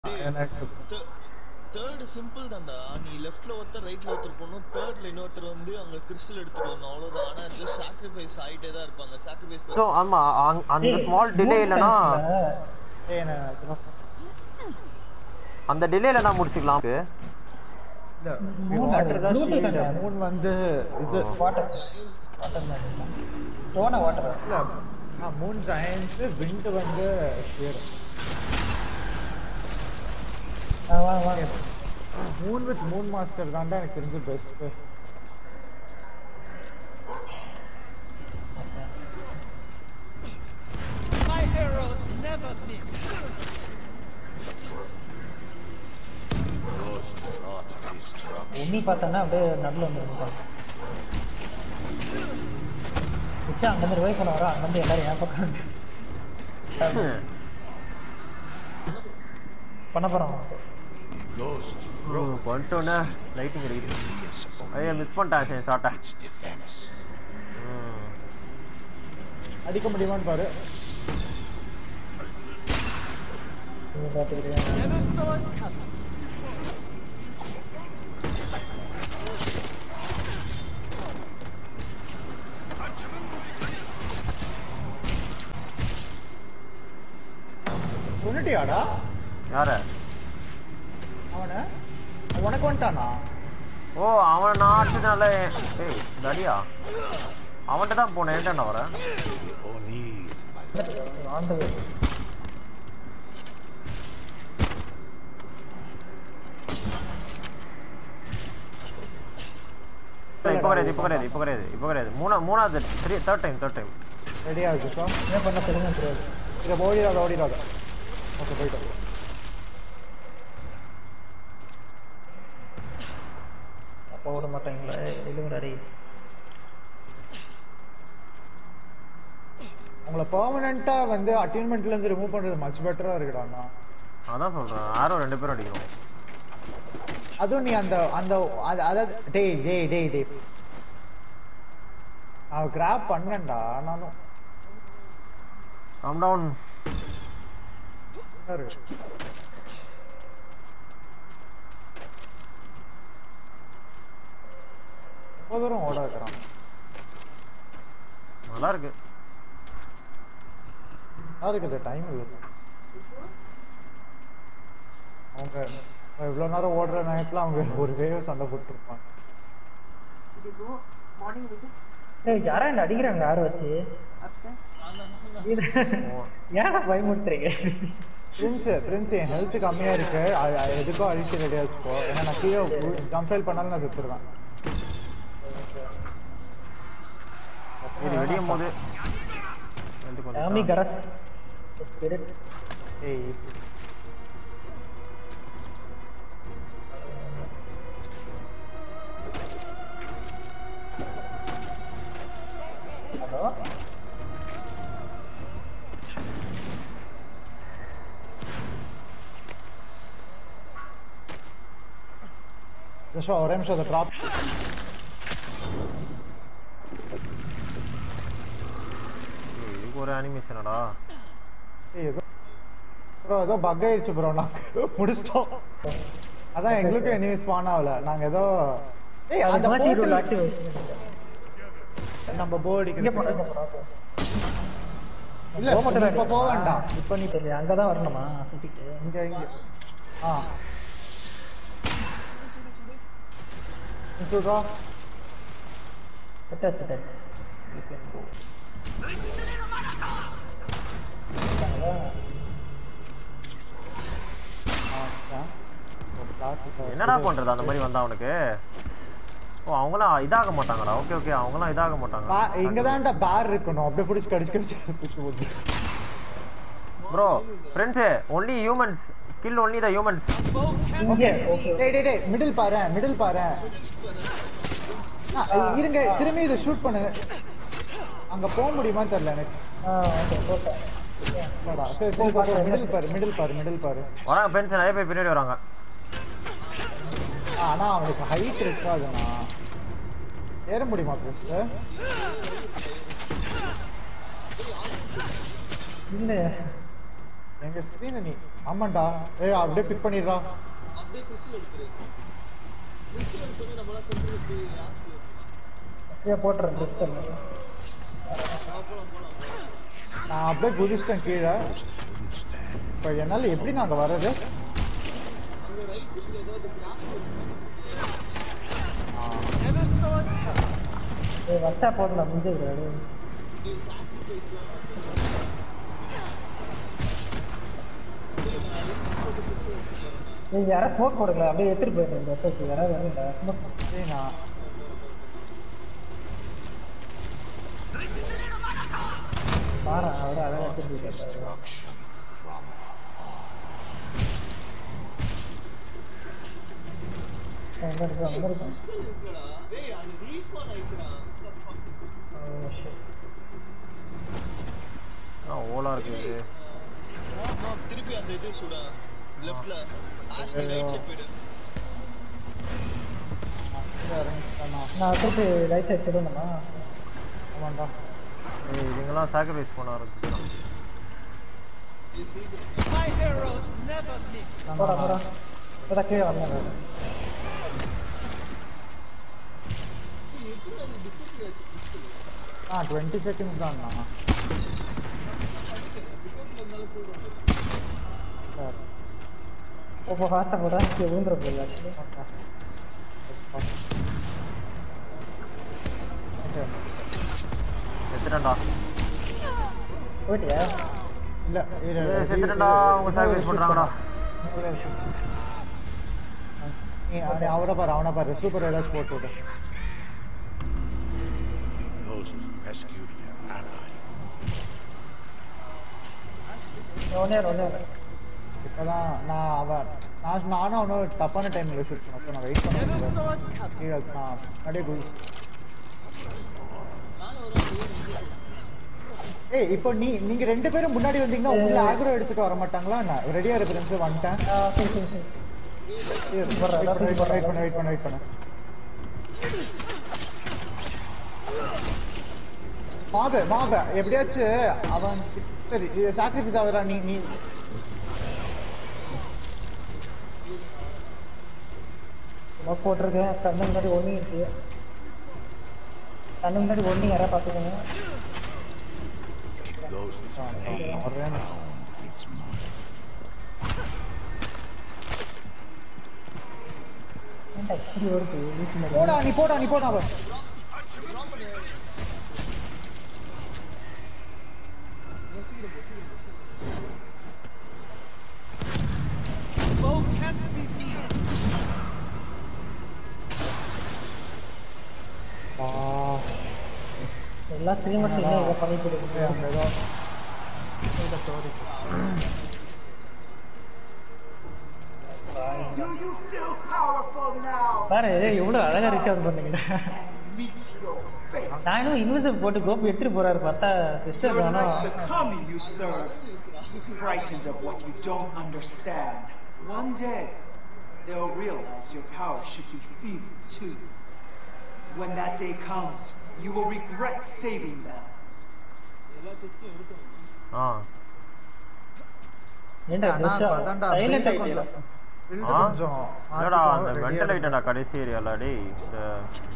எனக்கு third simple தான்டா நீ லெஃப்ட்ல ஒருத்தர் ரைட்ல ஒருத்தர் போகணும் தேர்ட்ல இன்னொருத்தர் வந்து அங்க கிறிஸ்டல் எடுத்துட்டு வரணும் அவ்வளவுதான் ஆனா ஜஸ்ட் சாக்ரிஃபைஸ் ஆயிட்டே தான் இருப்பாங்க சாக்ரிஃபைஸ் ஸோ ஆமா அங்க- அந்த ஸ்மால் டிலே இல்லைன்னா ஏய், நான் இதெல்லாம் அந்த டிலேல நான் முடிச்சுக்கலாம் இல்ல, water தான் shield. moon வந்து இது வாட்டர் வாட்டர் சோனா வாட்டர் இல்ல மூன் ஜாயின்ஸ் விண்ட் வந்து spear. வாங்க வாங்க மூன் வித் மூன் மாஸ்டர் தான்டா எனக்கு தெரிஞ்சு பெஸ்ட் உன்னி பார்த்தோன்னா அப்படியே நடுவில் வந்துருந்துட்டான் மிச்சம் அங்கேருந்து ரிவைவ் பண்ண வரோம் அங்கேருந்து எல்லாரும் என் பக்கம் வந்து. பண்ண போகிறோம் பண்ணிட்டோன்னே லைட்டிங் இருக்குது ஐயா மிஸ் பண்ணிட்டேன் சரி ஷார்ட்டா அடிக்க முடியுமான்னு பாரு நீங்கள் பார்த்துக்கிட்டே கொண்டுட்டியாடா யார அவனை உனக்கு வந்துட்டானா ஓ அவன் நான் அடிச்சதுனால ஏய் தடியா அவன்கிட்ட தான் போனேன் ஏன்டா நான் வரேன் ஆண்டது இப்போ கிடையாது இப்போ கிடையாது இப்போ கிடையாது இப்போ கிடையாது மூணா மூணாவது three third time third time ரெடியா இருக்கு ஸோ என்ன பண்ண தெரியுமா தெரியாது இதை ஓடிடாத ஓடிடாத ஓகே போயிட்டோம் அப்போ விட மாட்டாங்களே இல்லைங்கடாடி உங்களை பெர்மனண்டா வந்து அட்யூன்மெண்ட்ல இருந்து ரிமூவ் பண்றது மச் பெட்டரா இருக்குடாண்ணா அதான் சொல்றேன் ஆரோ ரெண்டு பேரும் அடிக்கணும் அதுவும் நீ அந்த அந்த அது- அதாவது டேய் டேய் டேய் டேய் நான் கிராப் பண்ணேன்டா ஆனாலும் கம் டவுன் பாரு. ரொம்ப தூரம் ஓட வைக்கிறான் நல்லா இருக்கு நல்லா இருக்குது டைம் இல்லை அவங்க இவ்வளோ நேரம் ஓடுற நேரத்தில் அவங்க ஒரு வேவ் சண்டை போட்டுருப்பாங்க Did you go morning visit ஏய் யாரா என்ன அடிக்கிறாங்க யாரை வச்சு upstairs? ஏன் பயமுறுத்துறீங்க பிரின்ஸ் பிரின்ஸ் என் ஹெல்த் கம்மியா இருக்கு அது- அது எதுக்கோ அழிச்சு ரெடியா வச்சுக்கோ ஏன்னா நான் கீழே ஜம்ப் ஃபெயில் பண்ணாலும் நான் செத்துருவேன் இது வெடியும் போது வந்து கொஞ்சம் சாமி கரஸ் ஸ்பிரிட் ஏய் ஹலோ ஜஸ்வா ஒரே நிமிஷம் அதை ட்ராப் ஏய், இதுக்கு ஒரு அனிமேஷனடா ஏய் ஏதோ ப்ரோ ஏதோ பக் ஆயிடுச்சு ப்ரோ நாங்க முடிச்சிட்டோம் அதான் எங்களுக்கும் இனிமே ஸ்பான் ஆகல நாங்க ஏதோ ஏய் அந்த அந்த மாதிரி ரூல் portal- ஆக்டிவேட் நம்ம போர்டு இங்க போடுங்க இல்ல இப்ப போக வேண்டாம் இப்போ நீ தெரியல அங்கே தான் வரணுமா சுத்திட்டு இங்க இங்க ஆ சொல்றா டச் டச் என்னடா பண்றது அந்த மாதிரி வந்தா அவனுக்கு ஓ அவங்களாம் இதாக மாட்டாங்கடா ஓகே ஓகே அவங்களாம் இதாக மாட்டாங்க இங்கதான்டா பேர் இருக்கணும் அப்படியே பிடிச்சி கடிச்சு கடிச்சு பிடிச்சி போட்டு bro friends only humans kill only the humans இங்கே ஓகே டேய் டேய் டேய் மிடில் பாரு மிடில் பாரு ஆ, இருங்க திரும்பி இதை ஷூட் பண்ணு அங்க போக முடியுமான்னு தெரியல எனக்கு ஆ ஓகே ஓகே என்னடா, சரி சரி பாரு மிடில் பாரு மிடில் பாரு மிடில் பாரு வராங்க ஃப்ரெண்ட்ஸ் நிறைய பேர் பின்னாடி வராங்க ஆ, ஆனா அவனுக்கு ஹைட் இருக்காதுண்ணா ஏற முடியுமா ஃப்ரெண்ட்ஸ் இல்லை எங்க ஸ்கிரீன் நீ ஆமாண்டா ஏய் அப்படியே பிக் பண்ணிடுறா அப்படியே கிறிஸ்டல் எடுத்துரு கிறிஸ்டல் எடுத்தோடனே நம்மளால கொண்டு அப்படியே போட்டுறேன் கிறிஸ்டல் நான் அப்படியே குதிச்சிட்டேன் கீழே இப்போ என்னால் எப்படி நாங்கள் வர்றது ஏய் வச்சா போடலாம் முடிஞ்சது நீங்க யாராவது ஸ்மோக் போடுங்களா அப்படியே எடுத்துட்டு போயிடுறேன் இந்த இடத்துக்கு யாராவது வரீங்களா ஸ்மோக் சரி நான் பாரு அவரை அழகாக எடுத்துட்டு போயிட்டாரு எங்க இருக்கு அங்க இருக்கு டேய் அது ரீஸ்பான் ஆயிடுச்சுடா Oh, shit. ஆ ஓலா இருக்கு இது ஆமா, திருப்பி அந்த இது சுட லெஃப்ட்ல ஆஷ்லி ரைட் சைடு போயிடு கீழே இறங்கிட்டேனா நான் திருப்பி ரைட் சைட் சொல்லணுமா ஆமாண்டா ஏய் இதுங்கெல்லாம் சாக்ரிஃபைஸ் பண்ண ஆரம்பிச்சிட்டான் போடா போடா இப்போதான் கீழே வந்தேன் ஆ டுவெண்ட்டி செகண்ட்ஸ் தான்ண்ணா சரி இப்போ ஃபாஸ்ட்டாக போடா இங்கே விழுந்துட போகுது ஆக்சுவலி ஓகே செத்துட்டேன்டா போயிட்டியா இல்ல இரு, ஏய், இரு, செத்துட்டேன்டா, இரு, அவங்க இன்னொரு sacrifice shoot பண்றாங்கடா. பண்ணு. இன்னொரு shoot. நீ அவனை அவனை பாரு அவனை பாரு சூப்பர் ஏதாச்சும் போட்டு விடு Those who rescued their ally. ஒன்னே ஒன்னே இப்போதான் நான் அவன் நான் நானும் அவனும் தப்பான டைம்ல ஷூட் பண்ண அப்போ நான் வெயிட் பண்ண கீழே நான் அப்படியே குதி ஏய் இப்போ நீ நீங்க ரெண்டு பேரும் முன்னாடி வந்தீங்கன்னா உங்களை ஆக்ரோ எடுத்துட்டு வர மாட்டாங்களா நான் ரெடியா இருப்பேன் வந்துட்டேன் ஆ சரி சரி சரி வெயிட் போடுறேன், பண்ணு எல்லாத்தையும் வெயிட் பண்ணு வெயிட் பண்ணு வெயிட் பண்ணு மாப மாப எப்படியாச்சும் அவன் சரி சாக்ரிஃபைஸ் ஆகுறா நீ நீ ஸ்மோக் போட்டிருக்கேன் கண்ணு முன்னாடி ஒண்ணி இருக்கு கண்ணு முன்னாடி ஒண்ணி யாராவது பார்த்துக்கோங்க Those who வர்றேன் it's mine. ஏன்டா இப்படி வருது வீட்டு போடா நீ போடா நீ போடா அவன் ஆ, எல்லா ஸ்ரீமட்லையும் இதை பண்ணிட்டு ஏய், இருக்கு அங்க ஏதோ Do you feel powerful now? பாரு எவ்வளவு அழகா இருக்காது பண்ணுங்க Meet your fate. நானும் இன்விசிபிள் போட்டு கோபி எடுத்துட்டு போறாரு பார்த்தா சிஸ்டர் You're வேணும் like the kami you serve, frightened of what you don't understand. One day, they'll realize your power should be feeble too. When that day comes, you will regret saving them. ஆ ஏன்டா அண்ணா, அதான்டா, silent build ஆயிட்டியா கொஞ்சம் build ஆ கொஞ்சம் இல்லடா அந்த ready ஆ mental இருக்கு. ஐட்டடா கடைசி ஏரியால டேய் இந்த